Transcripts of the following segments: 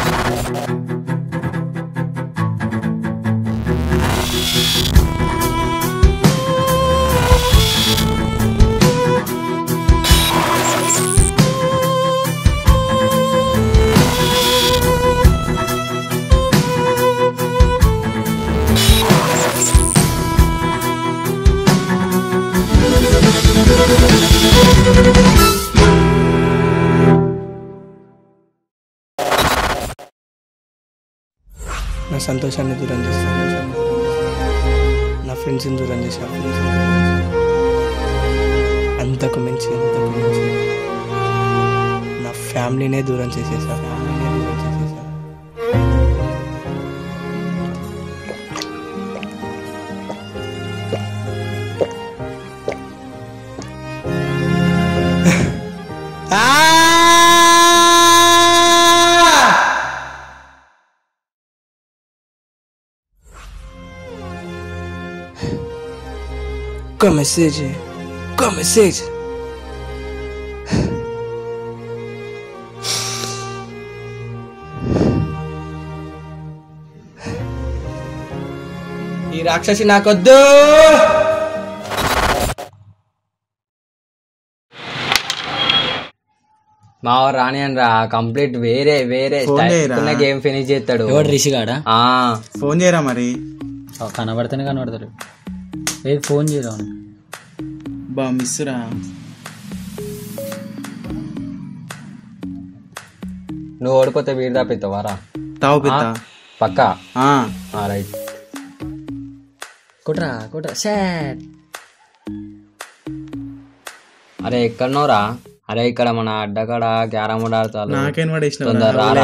నా సంతోషాన్ని దూరం చేస్తాను నా ఫ్రెండ్స్ని దూరం చేశాను అంతకు మించి అంతకు మించి నా ఫ్యామిలీనే దూరం చేసేసా ఫ్యామిలీనే దూరం చేసేసా ఒక్క మెసేజ్ ఒక్క మెసేజ్ ఈ రాక్షసి నాకొద్దు మా వాడు రానియన్ రా కంప్లీట్ వేరే వేరే ఫోన్ చేయరా? గేమ్ ఫినిష్ చేస్తాడు ఎవడు రిషిగాడా ఆ ఫోన్ చేయరా మరి కనబడితేనే కనబడతాడు ఏది ఫోన్ చేయరా బా మిస్సురా నువ్వు ఓడిపోతే వీడి తప్పిస్తావారా తావు పెద్ద పక్క ఆ, రైట్ కుట్రా కుట్రా షాట్ అరే ఎక్కడనోరా అరే ఇక్కడ మన అడ్డకాడ క్యారమ్ బోర్డ్ ఆడతారు నాకేం పడేసిన తొందర రారా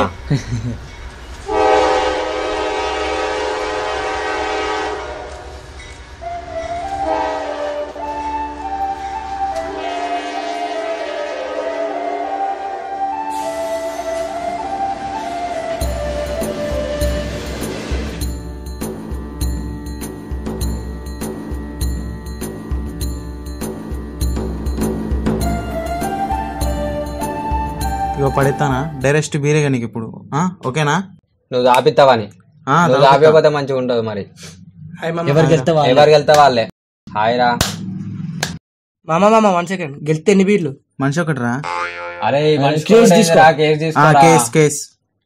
ఇగో పడేస్తానా డైరెక్ట్ బీరేగా నీకు ఇప్పుడు ఆ, ఓకేనా నువ్వు దాపిస్తావని ఆ, నువ్వు తాగుతా. దాపిపోతే మంచిగా ఉంటుంది మరి హాయ్ మామ ఎవరికి వెళ్తే వాళ్ళు ఎవరికి వెళ్తా వాళ్ళే హాయ్ రా మామ మామ వన్ సెకండ్ గెలిస్తే ఎన్ని బీర్లు మనిషి ఒకటి రా అరే ఈ మనిషి కేస్ కూడా తీసుకో. ఏందిరా, కేస్ ఆ, తీసుకోరా. కేస్ కేస్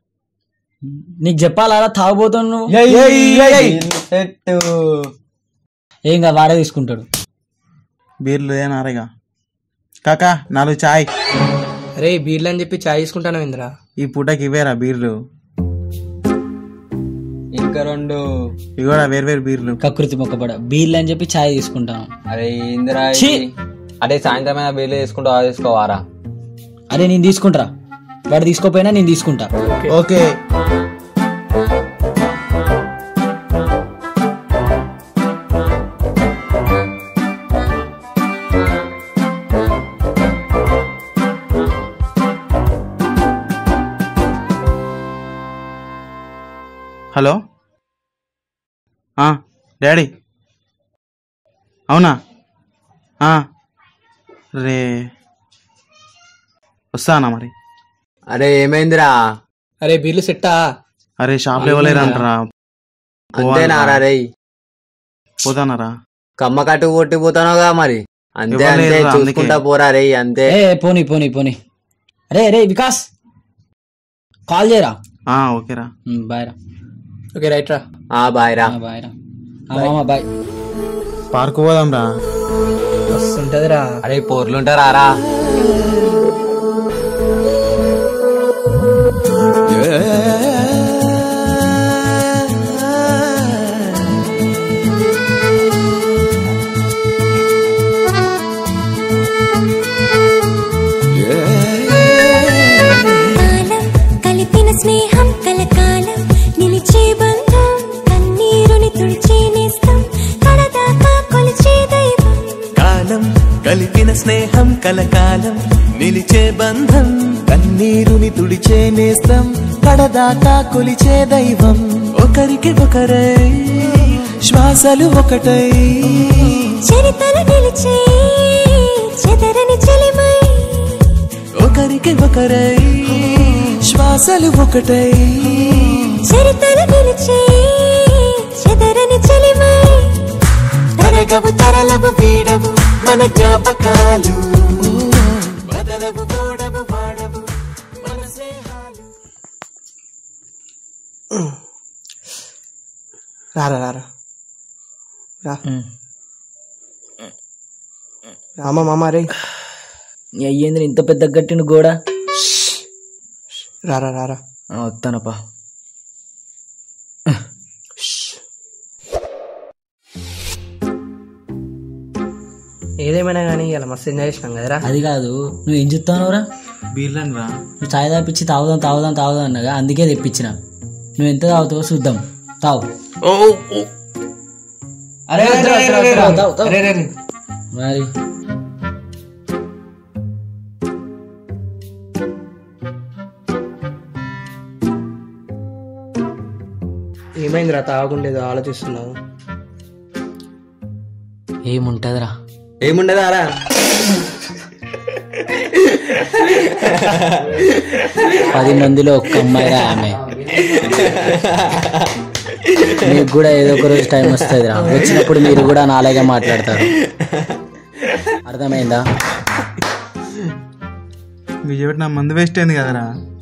నీకు చెప్పాలా తాగుబోతావు నువ్వు ఏయ్, ఏయ్, ఏయ్. సెట్టు. ఏం కాదు వాడే తీసుకుంటాడు బీర్లు ఏనారేగా కాకా నాలుగు చాయ్ అరే బీర్లు అని చెప్పి చాయ్ తీసుకుంటాను ఇంద్రా ఈ పూటకి ఇవేరా బీర్లు ఇంకా రెండు ఇగోరా వేరు వేరు బీర్లు కకృతి మొక్కపడ బీర్లు అని చెప్పి ఛాయ్ తీసుకుంటాను అరే ఇందిరా ఛీ. అదే సాయంత్రం అయినా బిల్లు తీసుకుంటావా తీసుకోవారా అరే నేను తీసుకుంటారా వాడు తీసుకోపోయినా నేను తీసుకుంటా ఓకే హలో ఆ, డాడీ అవునా ఆ, రే వస్తానా మరి అరే ఏమైందిరా అరే బీర్లు సెట్టా అరే షాప్లో ఇవ్వలేరంటరా అంతేనారా రే పోతానరా కమ్మ కట్టు కొట్టిపోతానుగా మరి అంతే అంతే ఇవ్వలేదురా, చూసుకుంటా అందుకే. పోరా రే అంతే ఏ పోనీ పోనీ పోనీ అరే రే వికాస్ కాల్ చేయరా ఆ, ఓకేరా ఉమ్, బాయ్ రా ఓకే రైట్ రా ఆ బాయ్ రా ఆ, బాయ్ రా ఆ, మామ బాయ్ పార్కు పోదాం రా వస్తుంటదిరా అరే పోర్లుంటారా రా కాలం కలిపిన స్నేహం కలకాలం నిలిచే బంధం కన్నీరుని తుడిచే నేస్తం కడదాకా కొలిచే దైవం కాలం కలిపిన స్నేహం కలకాలం నిలిచే బంధం కన్నీరుని తుడిచే నేస్తం కడదాకా కొలిచే దైవం ఒకరికి ఒకరై శ్వాసలు ఒకటై చరితలు నిలిచే చెదరని చెలిమై ఒకరికి ఒకరై శ్వాసలు ఒకటై చరితలు నిలిచే చెదరని చెలిమై తరగవు తరలవు వీడవు మన జ్ఞాపకాలు బదలవు తోడవు వాడవు మన స్నేహాలు రారా రారా రా రామా మామ రే అయ్యింది ఇంత పెద్ద గట్టిన గోడ రారా రారా ఆ, వస్తానప్పా ఏదేమైనా కానీ ఇలా మస్తు ఎంజాయ్ చేసినాం కదరా అది కాదు నువ్వు ఏం చెప్తావురా బీర్లని రా నువ్వు చాయ్ తాపిచ్చి తాగుదాం తాగుదాం తాగుదాం అన్నగా అందుకే తెప్పించిన నువ్వు ఎంత తాగుతావో చూద్దాం తావు అరే తావు, తావు. మరి ఏమైందిరా తాగకుండా ఏదో ఆలోచిస్తున్నావు ఏముంటదిరా ఏముండదారా పది మందిలో ఒక్క అమ్మాయిరా ఆమె మీకు కూడా ఏదో ఒక రోజు టైం వస్తుంది రా వచ్చినప్పుడు మీరు కూడా నాలాగే మాట్లాడతారు అర్థమైందా విజయవాడ నా మందు వేస్ట్ అయింది కదరా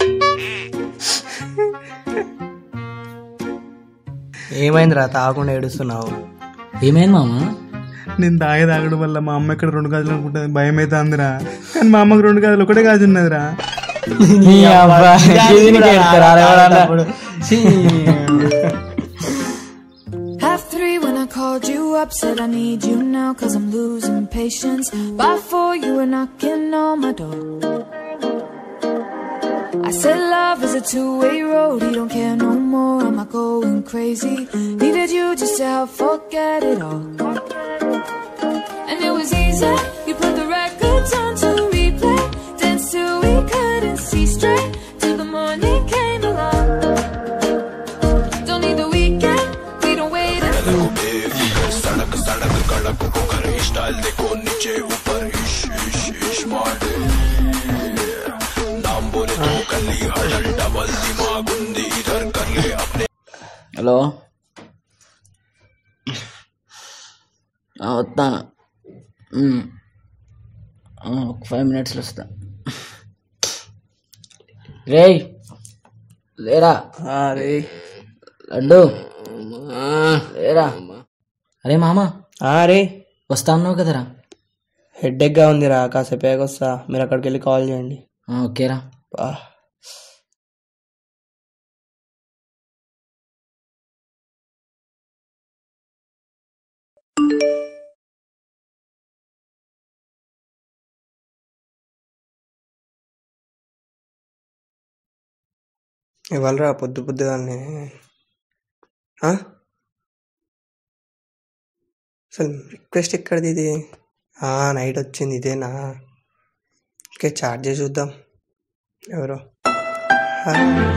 ఏమైందిరా తాగకుండా ఏడుస్తున్నావు ఏమైంది మామ నేను తాగే తాగడం వల్ల మా అమ్మ ఇక్కడ రెండు గాజులు అనుకుంటుంది భయం అయితే అందిరా కానీ మా అమ్మకి రెండు గాజులు ఒకటే గాజు ఉన్నదిరా Half three when I called you up, said I need you now, cause I'm losing patience. By four, you were knocking on my door. I said love is a two-way road, you don't care no more, am I going crazy? Needed you just to help forget it all. And it was easy, you put the records on to replay, danced till we couldn't see straight, till the morning came along. Don't need the weekend, we don't wait until hello ఆ, వస్తాను ఉమ్. ఆ, ఒక five మినిట్స్లో వస్తా రేయ్ లేరా అరే లడ్డు లేరా అరే మామ అరే వస్తా అన్నావు కదరా హెడ్ఏక్గా ఉందిరా కాసేపు వస్తా మీరు అక్కడికి వెళ్ళి కాల్ చేయండి ఆ, ఓకేరా బా ఇవాళరా పొద్దు పొద్దుగానే ఆ? అసలు రిక్వెస్ట్ ఎక్కడిది ఇది ఆ, నైట్ వచ్చింది ఇదేనా ఓకే చార్జ్ చేసి చూద్దాం ఎవరో ఆ,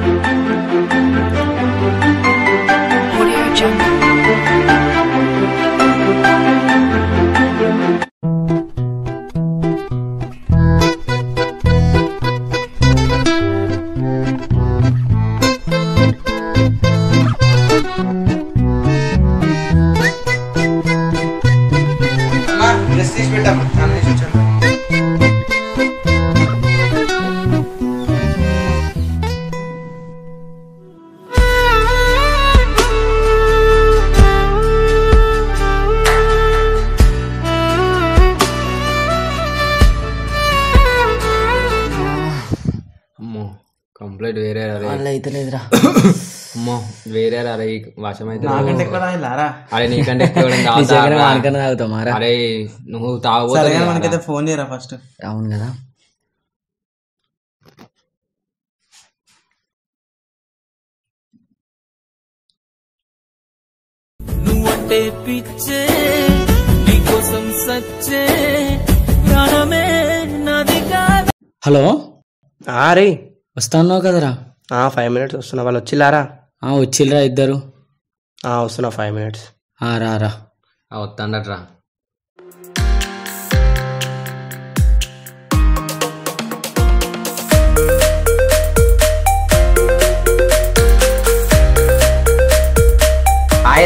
అమ్మో కంప్లీట్ వేరే అరే వాళ్ళ అయితే లేదురా అమ్మో వేరే అరే ఈ వర్షం అయితే నాకంటే ఎక్కువ తాగిల్లారా అరే నీకంటే ఎక్కువ ఎవడైనా నీ దగ్గర తాగుతారా? వానికన్నా తాగుతావు మారా అరే నువ్వు సరే తాగుతావు కానీ మనకైతే ఫోన్ చేయరా ఫస్ట్ అవును కదా నువ్వంటే పిచ్చే నీకోసం సచ్చే ప్రాణమే నాది కాదు హలో రే వస్తా అన్నావు కదరా ఫైవ్ మినిట్స్ వస్తున్నా వాళ్ళు వచ్చిల్లారా ఆ, వచ్చిల్రా ఇద్దరు ఆ, వస్తున్నా ఫైవ్ మినిట్స్ ఆ, రా రా వస్తాడట్రా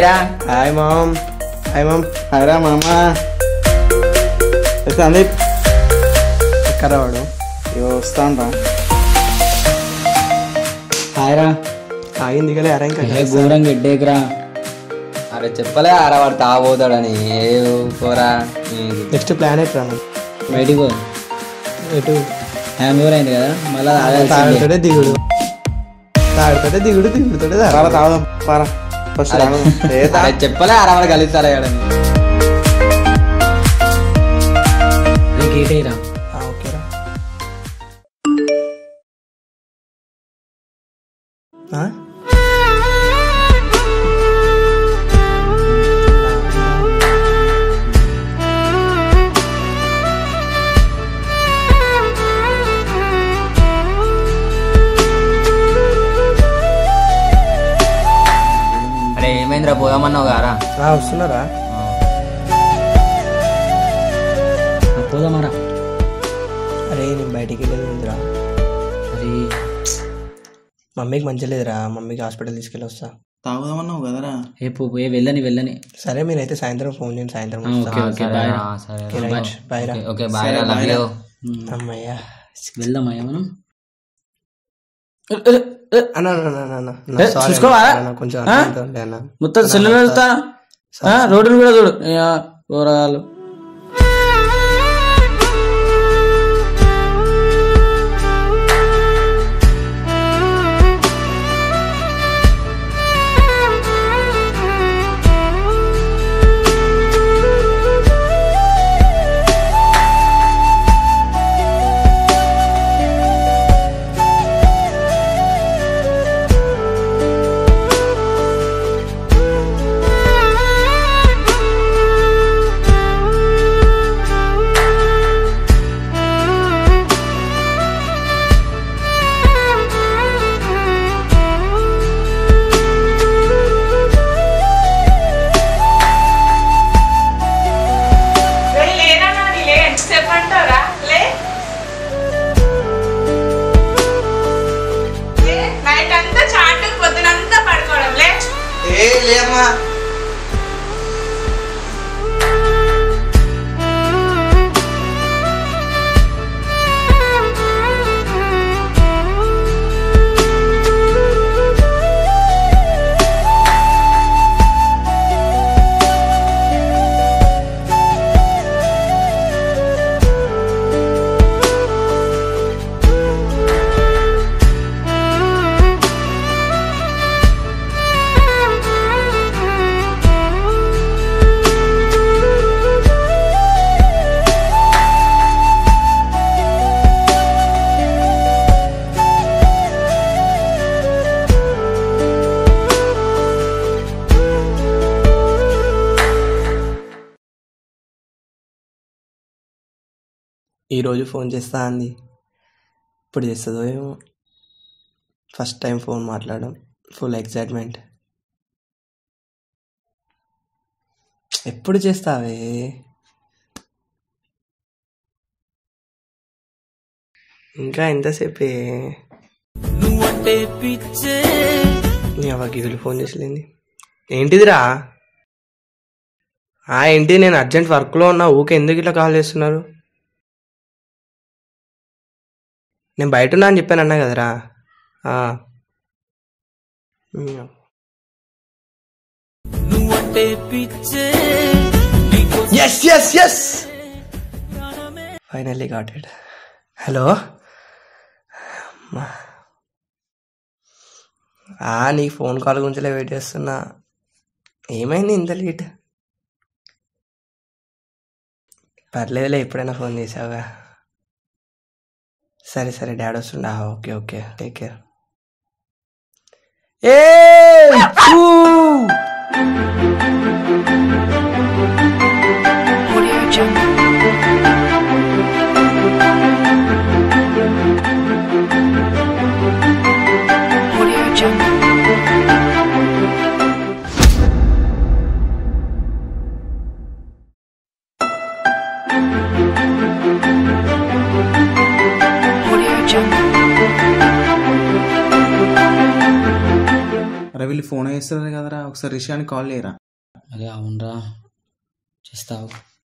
రా హాయ్ మామ్ హాయ్ మామ్ అరే మామ ఏ సందీప్ ఎక్కడ రావడు ఇగో వస్తాను రా హాయ్ రా ఆగింది దిగలే అరే ఇంకా ఏ ఘోరంగా ఎడ్డేకరా అరే చెప్పలే ఆరా వాడు తాగబోతాడని ఏ పోరా నెక్స్ట్ ప్లాన్ ఎట్లా బయటికి పో ఎటు హ్యామ్ ఓవర్ అయింది కదా మళ్ళీ తాగాల్సిందే తాగుతాడే దిగుడు తాగుతాడే దిగుడు దిగుడుతాడే పారా తాగుదాం పారా ఫస్ట్ తాగుదాం ఏ తా అరే చెప్పలే ఆరా వాడు కలుస్తారా గేట్ అయ్యరా ఓకేరా ఆ? అరే ఏమైందిరా పోదామన్నావు గారా ఆ, వస్తున్నారా పోదామారా అరే నేను బయటికి వెళ్ళేది ఉందిరా అరే మమ్మీకి మంచి లేదురా మమ్మీకి హాస్పిటల్ తీసుకెళ్ళి వస్తా తాగుదామన్నావు కదరా ఏ పో ఏ వెళ్ళని వెళ్ళని సరే మీరైతే సాయంత్రం ఫోన్ చేయండి సాయంత్రం ఆ, ఓకే ఓకే బాయ్ రా సరే బాయ్ రా ఓకే బాయ్ రా లవ్ యూ ఉమ్, అమ్మయ్యా వెళ్దామా మనం అన్న అన్న, అన్న, అన్న, అన్న. ఏ, Sorry చూసుకోవా? అన్న, అన్న, కొంచెం ఆ? అర్థంతో ఉండే అన్న మొత్తం సెల్లులు వెళ్తా రోడ్డును కూడా చూడు ఇక కూరగాయలు నైట్ అంతా చాటు పొద్దునంతా పడుకోవడం లే ఏ లేమ్మా ఈరోజు ఫోన్ చేస్తా అంది ఇప్పుడు చేస్తుందో ఏమో ఫస్ట్ టైం ఫోన్ మాట్లాడడం ఫుల్ ఎక్సైట్మెంట్ ఎప్పుడు చేస్తావే ఇంకా ఎంతసేపే నువ్వంటే పిచ్చే నీ అవ్వ గిగులు ఫోన్ చేసలేంది ఏంటిదిరా ఆ ఏంటి నేను అర్జెంట్ వర్క్లో ఉన్నా ఊకే ఎందుకు ఇట్లా కాల్ చేస్తున్నారు నేను బయట ఉన్నా అని చెప్పాను అన్నా కదరా ఆ. మీ అవ్వ. నువ్వంటే పిచ్చే నీకోసం yes yes yes finally got it hello ఆ నీ ఫోన్ కాల్ గురించి వెయిట్ చేస్తున్నా ఏమైంది ఇంత లేట్ పర్లేదులే ఎప్పుడైనా ఫోన్ చేసావుగా సరే సరే డాడీ వస్తుండా ఓకే ఓకే టేక్ కేర్ ఏ Audio Jungle. Audio Jungle. Audio Jungle. అరే వీళ్ళు ఫోన్ చేస్తారు కదరా ఒకసారి రిషాని కాల్ చేయరా అరే అవునరా చేస్తావు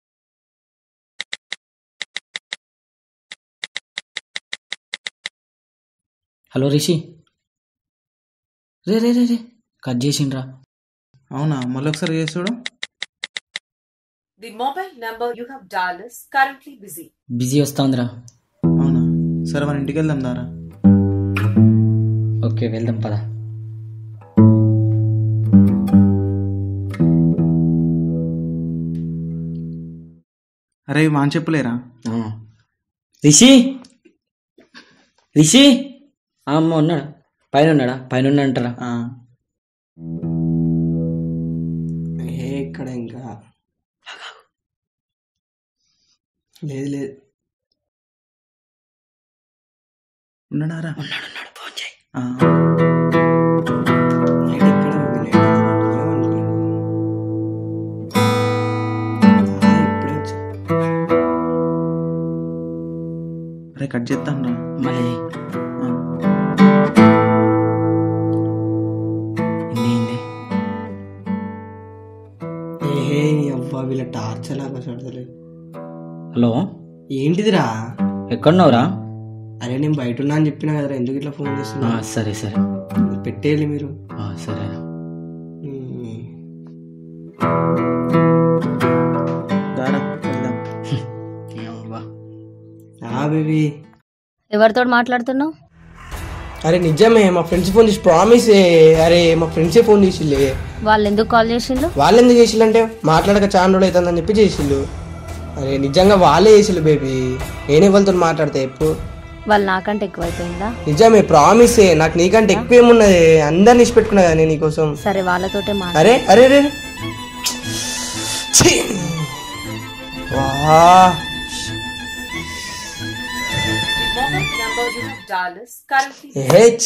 హలో రిషి రే రే రే రే కట్ చేసిండ్రా అవునా మళ్ళీ ఒకసారి చేసి చూడు The mobile number you have dialed is currently busy. Busy వస్తుందిరా అవునా సరే మన ఇంటికి వెళ్దాం దారా ఓకే వెళ్దాం పద అరే వాన్ చెప్పులేరా రిషి రిషి ఆ అమ్మ ఉన్నాడా పైన ఉన్నాడా పైన ఉన్నా అంటారా ఏ ఇక్కడ ఇంకా లేదు లేదు ఉన్నాడారా ఆ. నైట్ ఇక్కడ ఉంది, నైట్ ఏమనుకోలేదు. ఆ, ఇప్పుడే వచ్చా. అరే కట్ చేద్దాం రా మళ్ళీ ఏహే నీ అవ్వ వీళ్ళ టార్చర్ లాగా చూడలేదు హలో ఏంటిదిరా ఎక్కడున్నావురా అరే నేను బయట ఉన్నా అని చెప్పినా కదరా ఎందుకు ఇట్లా ఫోన్ చేస్తున్నా ఆ, సరే సరే పెట్టేయాలి మీరు ఆ, సరే ఉమ్. దారా వెళ్దాం ఆ బేబీ ఎవరితో మాట్లాడుతున్నావు అరే నిజమే మా ఫ్రెండ్స్ ఫోన్ చేసి ప్రామిస్ అరే మా ఫ్రెండ్సే ఫోన్ చేసిల్లే వాళ్ళు ఎందుకు కాల్ చేసిండ్రు వాళ్ళు ఎందుకు చేసిల్లంటే మాట్లాడక చాలా రోజులు అవుతుందని చెప్పి చేసిల్లు అరే నిజంగా వాళ్ళే చేసిల్లు బేబీ నేనే వాళ్ళతో మాట్లాడతా ఎప్పుడు వాళ్ళు నాకంటే ఎక్కువైపోయిందా నిజమే ప్రామిసే నాకు నీకంటే ఎక్కువ ఏమున్నది అందరిని ఇచ్చి పెట్టుకున్నా కదా నేను నీకోసం సరే వాళ్ళతోటే మాట్లాడు అరే అరే అరే ఛీ! వా The mobile number you have dialed is currently H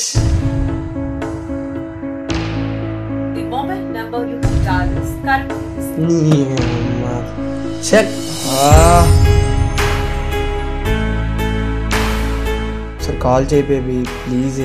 The mobile number you have dialed is currently busy. నీ అమ్మ. చెక్ ఆ. సార్ కాల్ చేయి బేబీ ప్లీజ్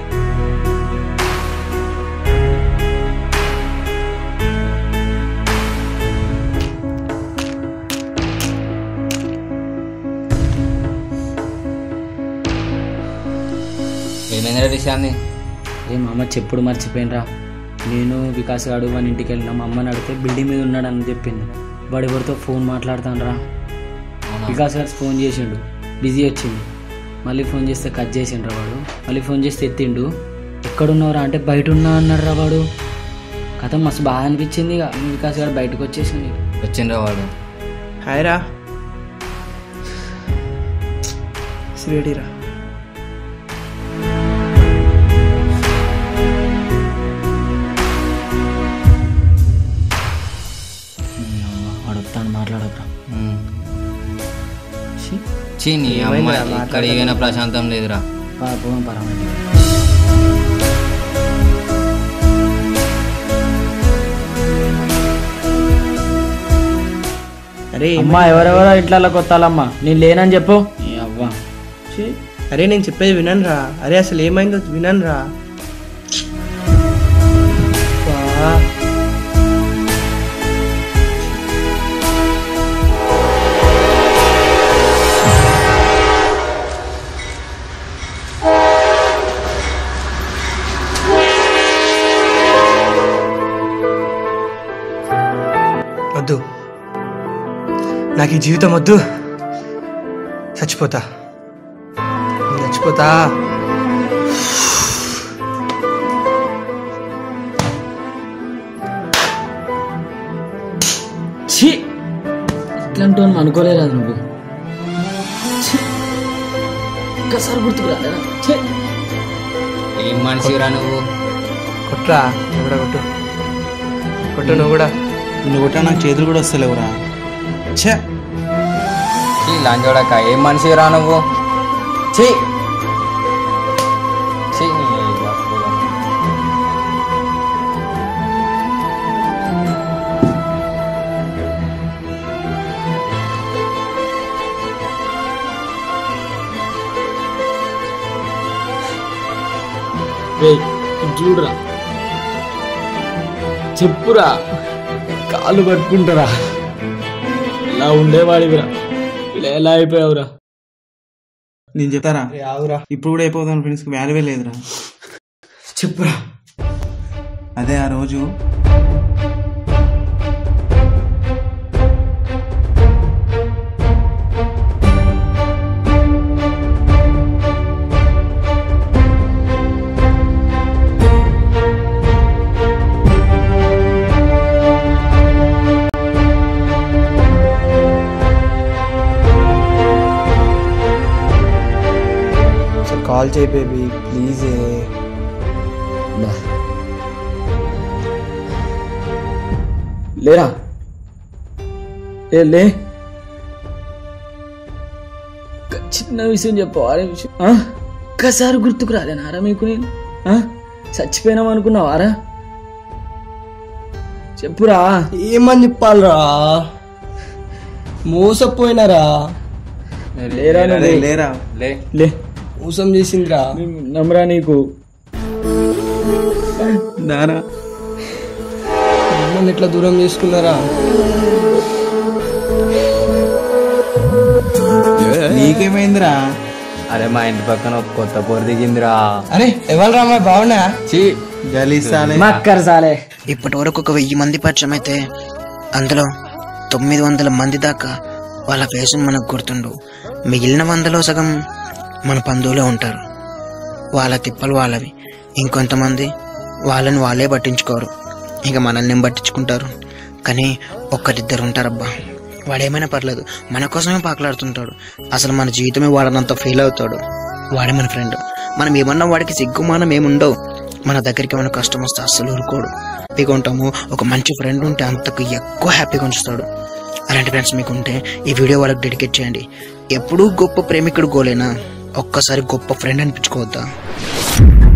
ఏమైందిరా విషయాన్ని అరే మా అమ్మ చెప్పుడు మర్చిపోయినరా నేను వికాస్ గాడు వాని ఇంటికి వెళ్ళినా మా అమ్మని అడిగితే బిల్డింగ్ మీద ఉన్నాడు అని చెప్పింది వాడు ఎవరితో ఫోన్ మాట్లాడతానరా వికాస్ గారు ఫోన్ చేసిండు బిజీ వచ్చింది మళ్ళీ ఫోన్ చేస్తే కట్ చేసిండ్రా వాడు మళ్ళీ ఫోన్ చేస్తే ఎత్తిండు ఎక్కడున్నావురా అంటే బయట ఉన్నా అన్నాడురా వాడు కథ మస్తు బాగా అనిపించింది ఇక వికాస్ గారు బయటకు వచ్చేసింది వచ్చిండ్రా వాడు హాయ్ రా శ్రీడిరా వాడు వస్తాను మాట్లాడకరా చీ నీ ఏమైందిరా, అమ్మాయి ఇక్కడ మాట్లాడడం ఏమైనా ప్రశాంతం లేదురా పోదాం పరమండి అరే అమ్మా ఎవరెవరో ఇట్లా కొత్తాలమ్మా నేను లేనని చెప్పు ఈ అవ్వ ఛీ, అరే నేను చెప్పేది వినను రా అరే అసలు ఏమైందో వినను రా వా. వద్దు నాకు ఈ జీవితం వద్దు చచ్చిపోతా నేను చచ్చిపోతా ఛీ ఇట్లాంటి వాడిని అనుకోలేదు అది నువ్వు ఛీ! ఒక్కసారి గుర్తుకు రాలేదా ఛీ! ఏం మనిషిరా నువ్వు కొట్రా నువ్వు కూడా కొట్టు కొట్టు నువ్వు కూడా నువ్వు కొట్టా నాకు చేతులు కూడా వస్తలేవురా ఛే చీ లాంజోడక ఏం మనిషిరా నువ్వు చీ చీ నీ అబ్బా. రేయ్, ఇటు చూడురా చెప్పురా కాళ్ళు పట్టుకుంటారా ఇలా ఉండేవాడివిరా ఇలా ఎలా అయిపోయావురా నేను చెప్తారా ఆవురా ఇప్పుడు కూడా అయిపోతాను ఫ్రెండ్స్కి వాల్యూవే లేదురా చెప్పురా అదే ఆ రోజు సార్ కాల్ చేయి బేబీ ప్లీజ్ లేరా ఏ లే ఒక చిన్న విషయం చెప్పవారా విషయం ఆ? ఒక్కసారి గుర్తుకు రాలేనారా మీకు నేను ఆ? చచ్చిపోయినాం అనుకున్నావారా చెప్పురా ఏమని చెప్పాలరా మోసపోయినారా లేరా నువ్వు? అరే లేరా లే లే మోసం చేసిందిరా నమ్మరా నీకు దారా అమ్మని ఎట్లా దూరం చేసుకున్నారా నీకేమైందిరా అరే మా ఇంటి పక్కన ఒక కొత్త పొర దిగిందిరా అరే ఎవరు మా బాగున్నా చీ గలీసాలే మక్కర్ సాలే ఇప్పటి వరకు ఒక వెయ్యి మంది పరిచయం అయితే అందులో తొమ్మిది వందల మంది దాకా వాళ్ళ ఫేస్ మనకు గుర్తుండు మిగిలిన వందలో సగం మన పందువులే ఉంటారు వాళ్ళ తిప్పలు వాళ్ళవి ఇంకొంతమంది వాళ్ళని వాళ్ళే పట్టించుకోరు ఇక మనల్ని ఏం పట్టించుకుంటారు కానీ ఒక్కరిద్దరు ఉంటారబ్బా వాడేమైనా పర్లేదు మన కోసమే పాకలాడుతుంటాడు అసలు మన జీవితమే వాడనంత ఫీల్ అవుతాడు వాడే మన ఫ్రెండ్ మనం ఏమన్నా వాడికి సిగ్గుమానం ఏముండవు మన దగ్గరికి ఏమైనా కష్టం వస్తే అస్సలు ఊరుకోడు హ్యాపీగా ఉంటాము ఒక మంచి ఫ్రెండ్ ఉంటే అంతకు ఎక్కువ హ్యాపీగా ఉంచుతాడు అలాంటి ఫ్రెండ్స్ మీకు ఉంటే ఈ వీడియో వాళ్ళకి డెడికేట్ చేయండి ఎప్పుడూ గొప్ప ప్రేమికుడు గోలేనా ఒక్కసారి గొప్ప ఫ్రెండ్ అనిపించుకోవద్దా